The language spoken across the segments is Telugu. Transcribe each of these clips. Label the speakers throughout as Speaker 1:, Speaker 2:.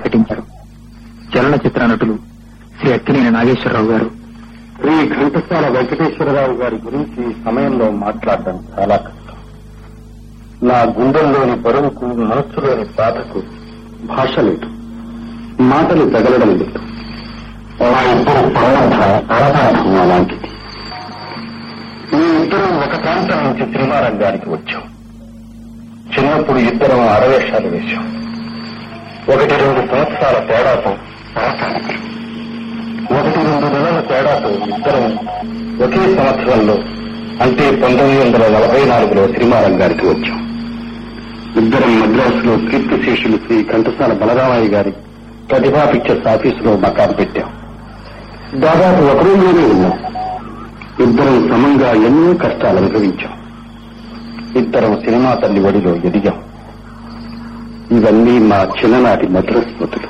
Speaker 1: ప్రకటించారు చలనచిత్ర నటులు శ్రీ అక్కినేని నాగేశ్వరరావు గారు
Speaker 2: శ్రీ ఘంటసాల వెంకటేశ్వరరావు గారి గురించి ఈ సమయంలో మాట్లాడడం చాలా కష్టం నా గుండెల్లోని బరువుకు మనస్సులోని బాధకు భాష లేదు మాటలు తగలడం లేదు మా ఇద్దరు సంబంధం అరనాథం అలాంటిది మీ ఇద్దరం ఒక ప్రాంతం నుంచి సినిమా రంగానికి వచ్చాం చిన్నప్పుడు ఇద్దరం అరవేషాలు వేశాం ఒకటి రెండు సంవత్సరాల తేడాతో సరసానికి ఒకటి రెండు నెలల తేడాతో ఇద్దరం ఒకే సంవత్సరంలో అంటే పంతొమ్మిది వందల నలభై నాలుగులో సినిమా రంగానికి వచ్చాం ఇద్దరం మద్రాసులో కీర్తిశేషులు శ్రీ కంఠసాల బలరామయ్య గారి ప్రతిభా పిక్చర్స్ ఆఫీసులో మకాం పెట్టాం దాదాపు ఒక రోజులోనే ఉన్నాం ఇద్దరం సమంగా ఎన్నో కష్టాలు అనుభవించాం ఇద్దరం సినిమా తల్లి ఒడిలో ఎదిగాం ఇవన్నీ మా చిన్ననాటి మధుర స్మృతులు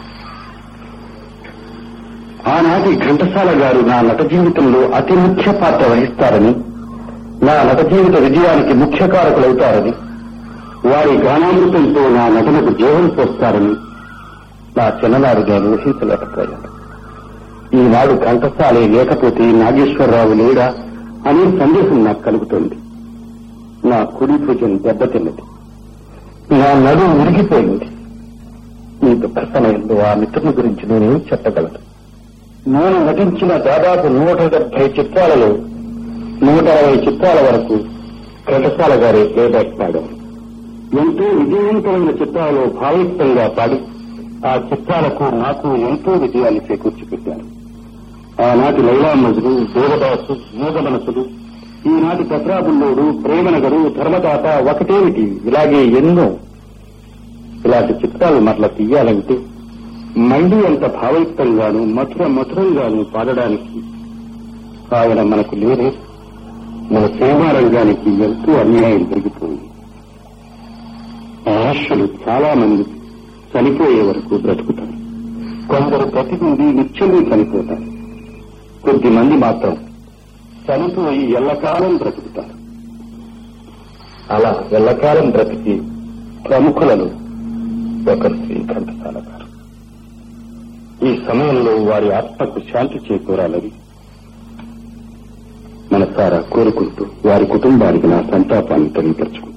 Speaker 2: ఆనాటి ఘంటసాల గారు నా నట జీవితంలో అతి ముఖ్య పాత్ర వహిస్తారని నా నట జీవిత విజయానికి ముఖ్య కారకులవుతారని వారి గానామృతంతో నా నటనకు జీవం పోస్తారని నా చిన్ననాడు నేను ఊహించలేకపోయాను ఈనాడు ఘంటసాలే లేకపోతే నాగేశ్వరరావు లేడా అనే సందేహం నాకు కలుగుతోంది నా కుడి భుజం దెబ్బతిన్నది నా నడు ఉరిగిపోయింది ఈ దుఃఖ సమయంలో ఆ మిత్రుని గురించి నేనేం చెప్పగలను నేను నటించిన దాదాపు నూట డెబ్బై చిత్రాలలో నూట అరవై చిత్రాల వరకు ఘంటసాల గారే ప్లేబ్యాక్ పాడారు ఎంతో విజయవంతమైన చిత్రాలలో భావయుక్తంగా పాడి ఆ చిత్రాలకు నాకు ఎంతో విజయాన్ని చేకూర్చిపెట్టారు ఆనాటి లైలా మజులు దేవదాసు మూగ మనసులు ఈనాటి కత్రాబుల్లోడు ప్రేమనగరు ధర్మదాత ఒకటేమిటి ఇలాగే ఎన్నో ఇలాంటి చిత్రాలు మరల తీయాలంటే మళ్లీ అంత భావయుక్తంగాను మధుర మధురంగాను పాడడానికి ఆయన మనకు లేదే మన సినిమా రంగానికి ఎంతో అన్యాయం జరిగిపోయింది మనుష్యులు చాలా మంది చనిపోయే వరకు బ్రతుకుతారు కొందరు బ్రతికుండి నిత్యము చనిపోతారు కొద్ది మంది మాత్రం చనిపోయి ఎల్లకాలం బ్రతుకుతారు అలా ఎల్లకాలం బ్రతికి ప్రముఖులను ఒకరు శ్రీ ఘంటసాల గారు ఈ సమయంలో వారి ఆత్మకు శాంతి చేకూరాలని మనసారా కోరుకుంటూ వారి కుటుంబానికి నా సంతాపాన్ని తెలియపరచుకుంటాను